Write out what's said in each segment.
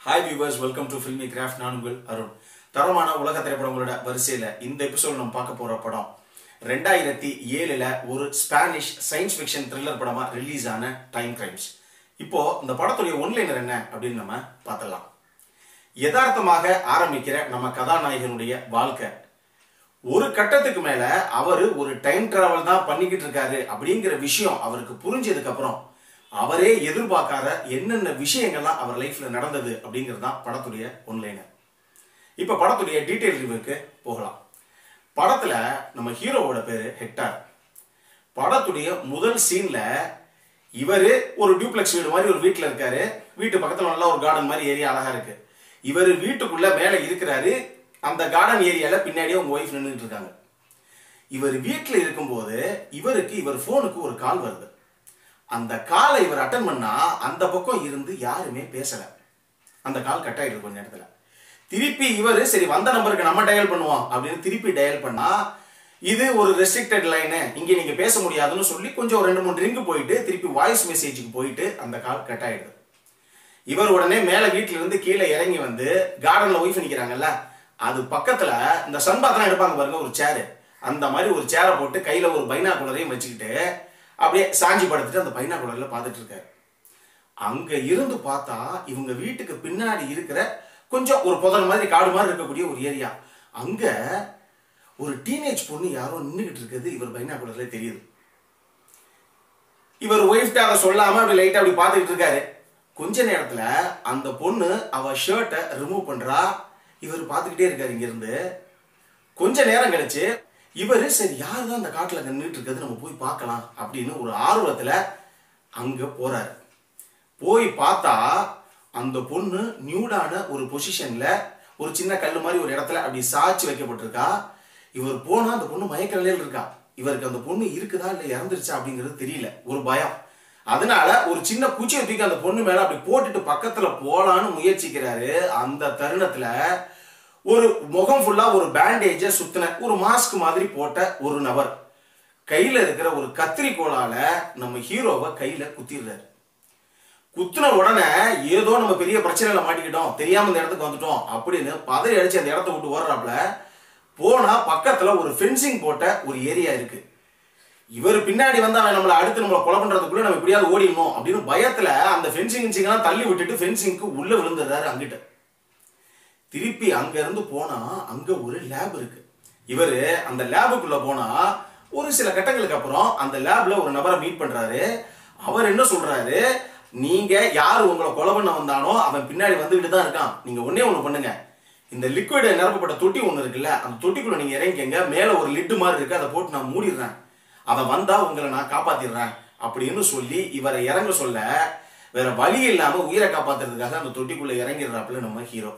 hi viewers welcome to Filmy Craft நான் உங்கள் அருண் தரமான உலக திரைப்படங்களோட வரிசையில் இந்த எபிசோட் நம்ம பார்க்க போகிற படம் ரெண்டாயிரத்தி ஏழில் ஒரு ஸ்பானிஷ் சயின்ஸ் ஃபிக்ஷன் த்ரில்லர் படமாக ரிலீஸ் ஆன டைம் கிரைம்ஸ் இப்போ இந்த படத்துடைய ஒன்லைனர் என்ன அப்படின்னு நம்ம பார்த்துடலாம் யதார்த்தமாக ஆரம்பிக்கிற நம்ம கதாநாயகனுடைய வாழ்க்கை ஒரு கட்டத்துக்கு மேல அவரு ஒரு டைம் டிராவல் தான் பண்ணிக்கிட்டு இருக்காரு அப்படிங்கிற விஷயம் அவருக்கு புரிஞ்சதுக்கு அப்புறம் அவரே எதிர்பார்க்காத என்னென்ன விஷயங்கள்லாம் அவர் லைஃப்ல நடந்தது அப்படிங்கிறது தான் படத்துடைய ஒன்லைனர் இப்ப படத்துடைய டீட்டெயில் ரிவ்யூக்கு போகலாம் படத்துல நம்ம ஹீரோவோட பேரு ஹெக்டார் படத்துடைய முதல் சீன்ல இவரு ஒரு டியூப்ளெக்ஸ் வீடு மாதிரி ஒரு வீட்டுல இருக்காரு வீட்டு பக்கத்துல நல்லா ஒரு கார்டன் மாதிரி ஏரியா அழகா இருக்கு இவர் வீட்டுக்குள்ள மேல இருக்கிறாரு அந்த கார்டன் ஏரியால பின்னாடியே உங்க ஒய்ஃப் நின்றுட்டு இருக்காங்க இவர் வீட்டுல இருக்கும்போது இவருக்கு இவர் போனுக்கு ஒரு கால் வருது அந்த காலை இவர் அட்டன் பண்ணா அந்த பக்கம் இருந்து யாருமே பேசல அந்த கால் கட் ஆயிடுது கொஞ்ச நேரத்துல திருப்பி இவர் சரி வந்த நம்பருக்கு நம்ம டயல் பண்ணுவோம் அப்படின்னு திருப்பி டயல் பண்ணா இது ஒரு ரெஸ்ட்ரிக்டட் லைனு இங்க நீங்க பேச முடியாதுன்னு சொல்லி கொஞ்சம் ஒரு ரெண்டு மூணு ரிங்கு போயிட்டு திருப்பி வாய்ஸ் மெசேஜுக்கு போயிட்டு அந்த கால் கட் ஆயிடுது இவர் உடனே மேல வீட்டுல இருந்து கீழே இறங்கி வந்து கார்டன்ல ஒய்ஃப் நிக்கிறாங்கல்ல அது பக்கத்துல இந்த சன்பாத்தெல்லாம் எடுப்பாங்க பாருங்க ஒரு சேரு அந்த மாதிரி ஒரு சேரை போட்டு கையில ஒரு பைனா குளரையும் வச்சுக்கிட்டு அப்படியே சாஞ்சி படுத்துட்டு அந்த பைனா குளர்ல பார்த்துட்டு இருக்காரு அங்க இருந்து பார்த்தா இவங்க வீட்டுக்கு பின்னாடி இருக்கிற கொஞ்சம் ஒரு புதர் மாதிரி காடு மாதிரி இருக்கக்கூடிய ஒரு ஏரியா அங்க ஒரு டீனேஜ் பொண்ணு யாரோ நின்றுகிட்டு இருக்கிறது இவர் பைனா குளர்ல தெரியுது இவர் ஒய்ஃப்ட்ட அதை சொல்லாம அப்படி லைட்டா அப்படி பார்த்துக்கிட்டு இருக்காரு கொஞ்ச நேரத்துல அந்த பொண்ணு அவ ஷர்ட்டை ரிமூவ் பண்றா இவர் பார்த்துக்கிட்டே இருக்காரு இங்க இருந்து கொஞ்ச நேரம் கழிச்சு இவர் சரி யார் தான் அந்த காட்டுல நின்றுட்டு இருக்கிறது நம்ம போய் பார்க்கலாம் அப்படின்னு ஒரு ஆர்வத்துல அங்க போறாரு போய் பார்த்தா அந்த பொண்ணு நியூடான ஒரு பொசிஷன்ல ஒரு சின்ன கல் மாதிரி ஒரு இடத்துல அப்படி சாய்ச்சி வைக்கப்பட்டிருக்கா இவர் போனா அந்த பொண்ணு மயக்க நிலையில் இருக்கா இவருக்கு அந்த பொண்ணு இருக்குதா இல்ல இறந்துருச்சா அப்படிங்கிறது தெரியல ஒரு பயம் அதனால ஒரு சின்ன குச்சியை தூக்கி அந்த பொண்ணு மேல அப்படி போட்டுட்டு பக்கத்துல போலான்னு முயற்சிக்கிறாரு அந்த தருணத்துல ஒரு முகம் ஃபுல்லா ஒரு பேண்டேஜ சுத்தின ஒரு மாஸ்க் மாதிரி போட்ட ஒரு நபர் கையில இருக்கிற ஒரு கத்திரிக்கோளால நம்ம ஹீரோவை கையில குத்திடுறாரு குத்துன உடனே ஏதோ நம்ம பெரிய பிரச்சனையில மாட்டிக்கிட்டோம் தெரியாம இந்த இடத்துக்கு வந்துட்டோம் அப்படின்னு பதறி அடிச்சு அந்த இடத்த விட்டு ஓடுறாப்புல போனா பக்கத்துல ஒரு ஃபென்சிங் போட்ட ஒரு ஏரியா இருக்கு இவர் பின்னாடி வந்து அவன் நம்மளை அடுத்து நம்மளை கொலை பண்றதுக்குள்ள நம்ம எப்படியாவது ஓடிடணும் அப்படின்னு பயத்துல அந்த ஃபென்சிங் எல்லாம் தள்ளி விட்டுட்டு ஃபென்சிங்க்கு உள்ள விழுந்துடுறாரு அங்கிட்ட திருப்பி அங்க இருந்து போனா அங்க ஒரு லேப் இருக்கு இவரு அந்த லேபுக்குள்ள போனா ஒரு சில கட்டங்களுக்கு அப்புறம் அந்த லேப்ல ஒரு நபரை மீட் பண்றாரு அவர் என்ன சொல்றாரு நீங்க யார் உங்களை கொலை பண்ண வந்தானோ அவன் பின்னாடி வந்துகிட்டு தான் இருக்கான் நீங்க ஒன்னே ஒண்ணு பண்ணுங்க இந்த லிக்விட் நிரப்பப்பட்ட தொட்டி ஒண்ணு இருக்குல்ல அந்த தொட்டிக்குள்ள நீங்க இறங்கிக்கங்க மேல ஒரு லிட்டு மாதிரி இருக்கு அதை போட்டு நான் மூடிடுறேன் அவன் வந்தா உங்களை நான் காப்பாத்திடுறேன் அப்படின்னு சொல்லி இவரை இறங்க சொல்ல வேற வழி இல்லாம உயிரை காப்பாத்துறதுக்காக அந்த தொட்டிக்குள்ள இறங்கிடுறாப்புல நம்ம ஹீரோ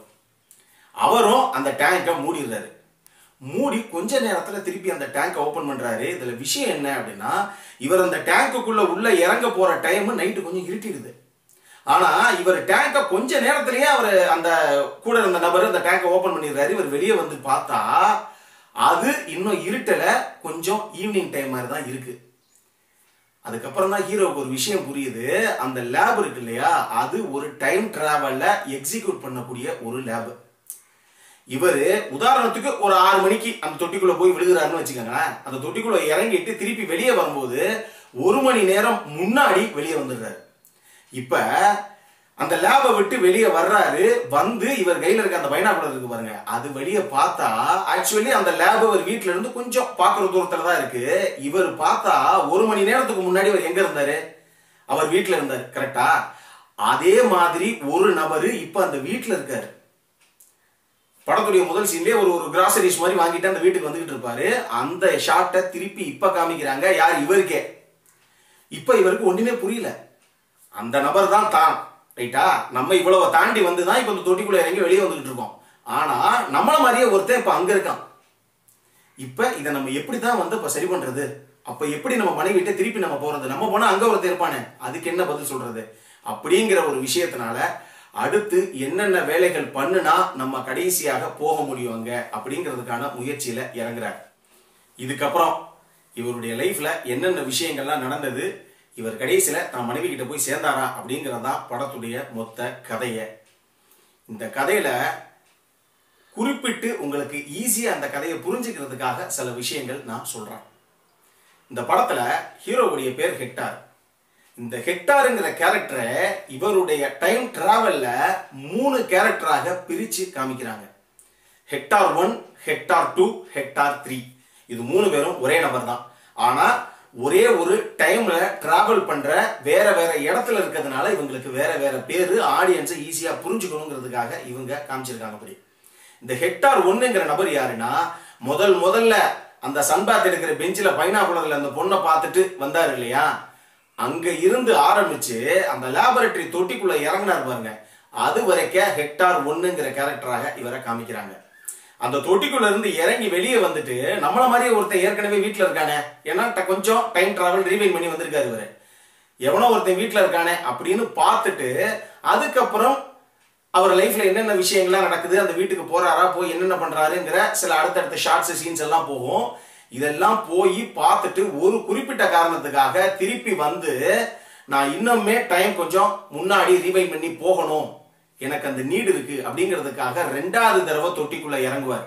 அவரும் அந்த டேங்கை மூடிடுறாரு மூடி கொஞ்ச நேரத்துல திருப்பி அந்த டேங்கை ஓபன் பண்றாரு இதுல விஷயம் என்ன அப்படின்னா இவர் அந்த டேங்குக்குள்ள உள்ள இறங்க போற டைம் நைட்டு கொஞ்சம் இருட்டிடுது ஆனா இவர் டேங்கை கொஞ்ச நேரத்திலேயே அவர் அந்த கூட இருந்த நபர் அந்த டேங்கை ஓபன் பண்ணிடுறாரு இவர் வெளியே வந்து பார்த்தா அது இன்னும் இருட்டல கொஞ்சம் ஈவினிங் டைம் மாதிரி தான் இருக்கு அதுக்கப்புறம் தான் ஹீரோவுக்கு ஒரு விஷயம் புரியுது அந்த லேப் இருக்கு இல்லையா அது ஒரு டைம் டிராவல்ல எக்ஸிக்யூட் பண்ணக்கூடிய ஒரு லேப் இவரு உதாரணத்துக்கு ஒரு ஆறு மணிக்கு அந்த தொட்டிக்குள்ள போய் விழுகிறாருன்னு வச்சுக்கோங்களேன் அந்த தொட்டிக்குள்ள இறங்கிட்டு திருப்பி வெளியே வரும்போது ஒரு மணி நேரம் முன்னாடி வெளியே வந்துடுறாரு இப்ப அந்த லேபை விட்டு வெளியே வர்றாரு வந்து இவர் கையில இருக்க அந்த பைனாகுலர் இருக்கு பாருங்க அது வெளியே பார்த்தா ஆக்சுவலி அந்த லேப் அவர் வீட்டுல இருந்து கொஞ்சம் பாக்குற தூரத்துல தான் இருக்கு இவர் பார்த்தா ஒரு மணி நேரத்துக்கு முன்னாடி அவர் எங்க இருந்தாரு அவர் வீட்டுல இருந்தாரு கரெக்டா அதே மாதிரி ஒரு நபரு இப்ப அந்த வீட்டுல இருக்காரு படத்துடைய முதல் சீன்லயே ஒரு ஒரு கிராசரிஸ் மாதிரி வாங்கிட்டு அந்த வீட்டுக்கு வந்துகிட்டு இருப்பாரு அந்த ஷாட்டை திருப்பி இப்ப காமிக்கிறாங்க யார் இவருக்கே இப்ப இவருக்கு ஒண்ணுமே புரியல அந்த நபர் தான் தான் ரைட்டா நம்ம இவ்வளவு தாண்டி வந்து தான் இப்ப இந்த தொட்டிக்குள்ள இறங்கி வெளியே வந்துகிட்டு இருக்கோம் ஆனா நம்மள மாதிரியே ஒருத்தன் இப்ப அங்க இருக்கான் இப்ப இதை நம்ம எப்படி தான் வந்து இப்ப சரி பண்றது அப்ப எப்படி நம்ம மனைவிட்ட திருப்பி நம்ம போறது நம்ம போனா அங்க ஒருத்தர் இருப்பானே அதுக்கு என்ன பதில் சொல்றது அப்படிங்கிற ஒரு விஷயத்தினால அடுத்து என்னென்ன வேலைகள் பண்ணுனா நம்ம கடைசியாக போக முடியும் அங்க அப்படிங்கிறதுக்கான முயற்சியில இறங்குறார் இதுக்கப்புறம் இவருடைய லைஃப்ல என்னென்ன விஷயங்கள்லாம் நடந்தது இவர் கடைசியில தான் மனைவி கிட்ட போய் சேர்ந்தாரா அப்படிங்கறதா படத்துடைய மொத்த கதையை இந்த கதையில குறிப்பிட்டு உங்களுக்கு ஈஸியா அந்த கதையை புரிஞ்சுக்கிறதுக்காக சில விஷயங்கள் நான் சொல்றேன் இந்த படத்துல ஹீரோவுடைய பேர் ஹெக்டார் இந்த ஹெக்டாருங்கிற கேரக்டரை இவருடைய டைம் டிராவல்ல மூணு கேரக்டராக பிரிச்சு காமிக்கிறாங்க Hector one Hector two Hector three இது மூணு பேரும் ஒரே நபர் தான் ஆனா ஒரே ஒரு டைம்ல டிராவல் பண்ற வேற வேற இடத்துல இருக்கிறதுனால இவங்களுக்கு வேற வேற பேரு ஆடியன்ஸை ஈஸியா புரிஞ்சுக்கணுங்கிறதுக்காக இவங்க காமிச்சிருக்காங்க அப்படி இந்த ஹெக்டார் ஒன்னுங்கிற நபர் யாருன்னா முதல் முதல்ல அந்த சன்பாத் எடுக்கிற பெஞ்சில் பைனாகுலர்ல அந்த பொண்ணை பார்த்துட்டு வந்தார் இல்லையா அங்க இருந்து ஆரம்பிச்சு அந்த லேபரட்டரி தொட்டிக்குள்ள இறங்கினார் பாருங்க அது வரைக்கும் ஹெக்டார் ஒன்னுங்கிற கேரக்டராக இவரை காமிக்கிறாங்க அந்த தொட்டிக்குள்ள இருந்து இறங்கி வெளியே வந்துட்டு நம்மள மாதிரியே ஒருத்தன் ஏற்கனவே வீட்டில் இருக்கானே ஏன்னா ட- கொஞ்சம் டைம் டிராவல் ரீவைன் பண்ணி வந்திருக்காரு இவரு எவனோ ஒருத்தன் வீட்டில் இருக்கானே அப்படின்னு பார்த்துட்டு அதுக்கப்புறம் அவர் லைஃப்ல என்னென்ன விஷயங்கள்லாம் நடக்குது அந்த வீட்டுக்கு போறாரா போய் என்னென்ன பண்றாருங்கிற சில அடுத்தடுத்த ஷார்ட்ஸ் சீன்ஸ் எல்லாம் போகும் இதெல்லாம் போய் பார்த்துட்டு ஒரு குறிப்பிட்ட காரணத்துக்காக திருப்பி வந்து நான் இன்னுமே டைம் கொஞ்சம் முன்னாடி ரீவைன் பண்ணி போகணும் எனக்கு அந்த நீடு இருக்கு அப்படிங்கிறதுக்காக ரெண்டாவது தடவை தொட்டிக்குள்ள இறங்குவார்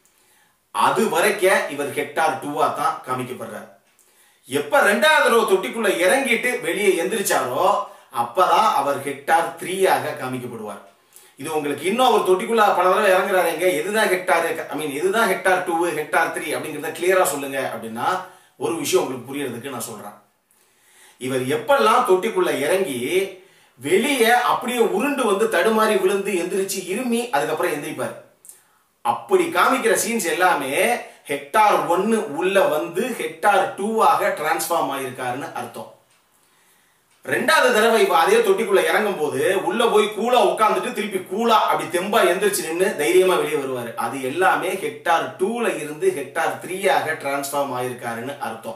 அது வரைக்கும் இவர் ஹெக்டார் டூவா தான் காமிக்கப்படுறார் எப்ப ரெண்டாவது தடவை தொட்டிக்குள்ள இறங்கிட்டு வெளியே எந்திரிச்சாரோ அப்பதான் அவர் ஹெக்டார் த்ரீயாக காமிக்கப்படுவார் இது உங்களுக்கு இன்னும் அவர் தொட்டிக்குள்ள பல தடவை இறங்குறாருங்க எதுதான் ஹெக்டார் ஐ மீன் எதுதான் ஹெக்டார் டூ ஹெக்டார் த்ரீ அப்படிங்கிறத கிளியரா சொல்லுங்க அப்படின்னா ஒரு விஷயம் உங்களுக்கு புரியறதுக்கு நான் சொல்றேன் இவர் எப்பெல்லாம் தொட்டிக்குள்ள இறங்கி வெளியே அப்படியே உருண்டு வந்து தடுமாறி விழுந்து எந்திரிச்சு இருமி அதுக்கப்புறம் எந்திரிப்பார் அப்படி காமிக்கிற சீன்ஸ் எல்லாமே ஹெக்டார் ஒன்னு உள்ள வந்து ஹெக்டார் டூவாக டிரான்ஸ்ஃபார்ம் ஆயிருக்காருன்னு அர்த்தம் ரெண்டாவது தடவை இப்ப அதே தொட்டிக்குள்ள இறங்கும் போது உள்ள போய் கூலா உட்காந்துட்டு திருப்பி கூலா அப்படி தெம்பா எந்திரிச்சு நின்று தைரியமா வெளியே வருவாரு அது எல்லாமே ஹெக்டார் டூல இருந்து ஹெக்டார் த்ரீயாக டிரான்ஸ்ஃபார்ம் ஆயிருக்காருன்னு அர்த்தம்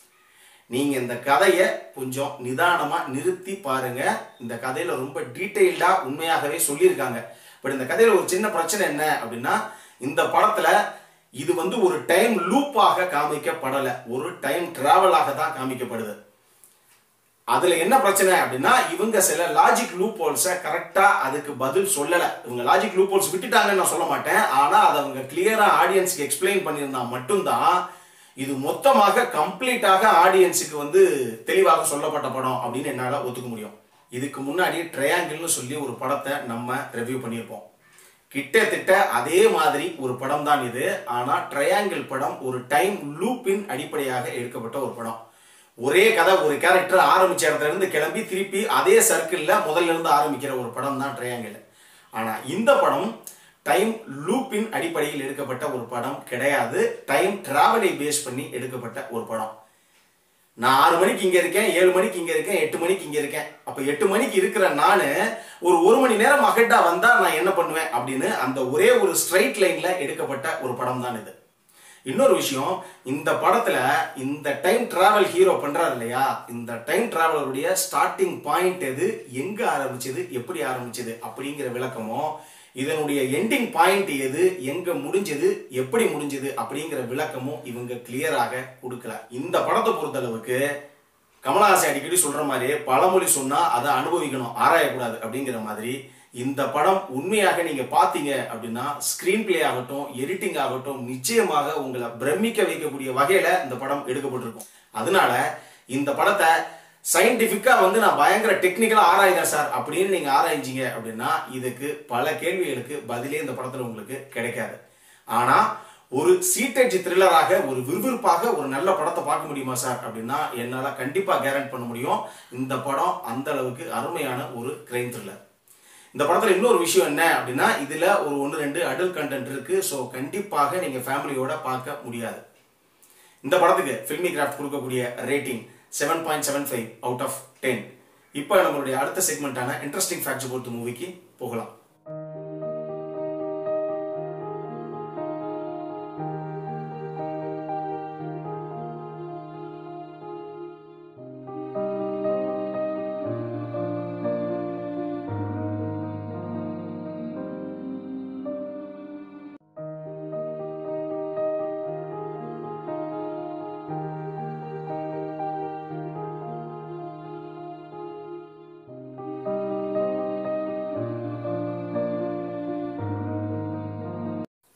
நீங்க இந்த கதையை கொஞ்சம் நிதானமா நிறுத்தி பாருங்க இந்த கதையில ரொம்ப டீட்டெயில்டா உண்மையாகவே சொல்லியிருக்காங்க பட் இந்த கதையில ஒரு சின்ன பிரச்சனை என்ன அப்படின்னா இந்த படத்துல இது வந்து ஒரு டைம் லூப்பாக காமிக்கப்படல ஒரு டைம் டிராவலாக தான் காமிக்கப்படுது அதுல என்ன பிரச்சனை அப்படின்னா இவங்க சில லாஜிக் லூப் ஹோல்ஸை கரெக்டா அதுக்கு பதில் சொல்லல இவங்க லாஜிக் லூப் ஹோல்ஸ் விட்டுட்டாங்கன்னு நான் சொல்ல மாட்டேன் ஆனா அதை அவங்க கிளியரா ஆடியன்ஸ்க்கு எக்ஸ்பிளைன் பண்ணியிருந்தா மட்டும்தான் இது மொத்தமாக கம்ப்ளீட்டாக ஆடியன்ஸுக்கு வந்து தெளிவாக சொல்லப்பட்ட படம் அப்படின்னு என்னால ஒத்துக்க முடியும் இதுக்கு முன்னாடி ட்ரையாங்கிள்னு சொல்லி ஒரு படத்தை நம்ம ரெவ்யூ பண்ணியிருப்போம் கிட்டத்தட்ட அதே மாதிரி ஒரு படம் தான் இது ஆனா ட்ரையாங்கிள் படம் ஒரு டைம் லூப்பின் அடிப்படையாக எடுக்கப்பட்ட ஒரு படம் ஒரே கதை ஒரு கேரக்டர் ஆரம்பிச்ச இடத்துல இருந்து கிளம்பி திருப்பி அதே சர்க்கிள்ல முதல்ல இருந்து ஆரம்பிக்கிற ஒரு படம் தான் ட்ரையாங்கிள் ஆனா இந்த படம் டைம் லூப்பின் அடிப்படையில் எடுக்கப்பட்ட ஒரு படம் கிடையாது டைம் டிராவலை பேஸ் பண்ணி எடுக்கப்பட்ட ஒரு படம் நான் ஆறு மணிக்கு இங்க இருக்கேன் ஏழு மணிக்கு இங்க இருக்கேன் எட்டு மணிக்கு இங்க இருக்கேன் அப்ப எட்டு மணிக்கு இருக்கிற நானு ஒரு ஒரு மணி நேரம் அகட்டா வந்தா நான் என்ன பண்ணுவேன் அப்படின்னு அந்த ஒரே ஒரு ஸ்ட்ரைட் லைன்ல எடுக்கப்பட்ட ஒரு படம் தான் இது இன்னொரு விஷயம் இந்த படத்துல இந்த டைம் டிராவல் ஹீரோ பண்றாரு இல்லையா இந்த டைம் டிராவலருடைய ஸ்டார்டிங் பாயிண்ட் எது எங்க ஆரம்பிச்சது எப்படி ஆரம்பிச்சது அப்படிங்கிற விளக்கமும் இதனுடைய எண்டிங் பாயிண்ட் எது எங்க முடிஞ்சது எப்படி முடிஞ்சது அப்படிங்கிற விளக்கமும் இவங்க கிளியராக கொடுக்கல இந்த படத்தை பொறுத்தளவுக்கு கமலஹாசன் அடிக்கடி சொல்ற மாதிரி பழமொழி சொன்னா அதை அனுபவிக்கணும் ஆராயக்கூடாது அப்படிங்கிற மாதிரி இந்த படம் உண்மையாக நீங்க பாத்தீங்க அப்படின்னா ஸ்கிரீன் பிளே ஆகட்டும் எடிட்டிங் ஆகட்டும் நிச்சயமாக உங்களை பிரமிக்க வைக்கக்கூடிய வகையில இந்த படம் எடுக்கப்பட்டிருக்கும் அதனால இந்த படத்தை சயின்டிபிக்கா வந்து நான் பயங்கர டெக்னிக்கலா ஆராய்கிறேன் சார் அப்படின்னு நீங்க ஆராய்ஞ்சீங்க அப்படின்னா இதுக்கு பல கேள்விகளுக்கு பதிலே இந்த படத்துல உங்களுக்கு கிடைக்காது ஆனா ஒரு சீட்டேஜ் த்ரில்லராக ஒரு விறுவிறுப்பாக ஒரு நல்ல படத்தை பார்க்க முடியுமா சார் அப்படின்னா என்னால கண்டிப்பா கேரண்ட் பண்ண முடியும் இந்த படம் அந்த அளவுக்கு அருமையான ஒரு கிரைம் த்ரில்லர் இந்த படத்துல இன்னொரு விஷயம் என்ன அப்படின்னா இதுல ஒரு ஒன்று ரெண்டு அடல் கண்டென்ட் இருக்கு ஸோ கண்டிப்பாக நீங்க ஃபேமிலியோட பார்க்க முடியாது இந்த படத்துக்கு ஃபில்மி கிராஃப்ட் கொடுக்கக்கூடிய rating seven point seven five out of ten இப்போ நம்மளுடைய அடுத்த செக்மெண்ட்டான இன்ட்ரெஸ்டிங் ஃபேக்ட்ஸ் பொறுத்த மூவிக்கு போகலாம்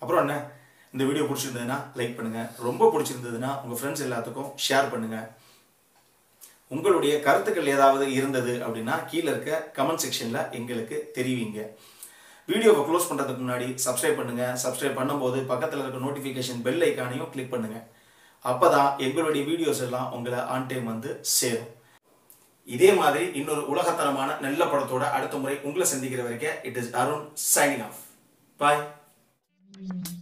அப்புறம் என்ன இந்த வீடியோ பிடிச்சிருந்ததுன்னா லைக் பண்ணுங்க ரொம்ப பிடிச்சிருந்ததுன்னா உங்க ஃப்ரெண்ட்ஸ் எல்லாத்துக்கும் ஷேர் பண்ணுங்க உங்களுடைய கருத்துக்கள் ஏதாவது இருந்தது அப்படின்னா கீழே இருக்க கமெண்ட் செக்ஷன்ல எங்களுக்கு தெரிவிங்க வீடியோவை க்ளோஸ் பண்றதுக்கு முன்னாடி சப்ஸ்கிரைப் பண்ணுங்க சப்ஸ்கிரைப் பண்ணும்போது பக்கத்தில் இருக்க நோட்டிஃபிகேஷன் பெல் ஐக்கானையும் கிளிக் பண்ணுங்க அப்பதான் எங்களுடைய வீடியோஸ் எல்லாம் உங்களை ஆன் டைம் வந்து சேரும் இதே மாதிரி இன்னொரு உலகத்தரமான நல்ல படத்தோட அடுத்த முறை உங்களை சந்திக்கிற வரைக்கும் it is Arun signing off bye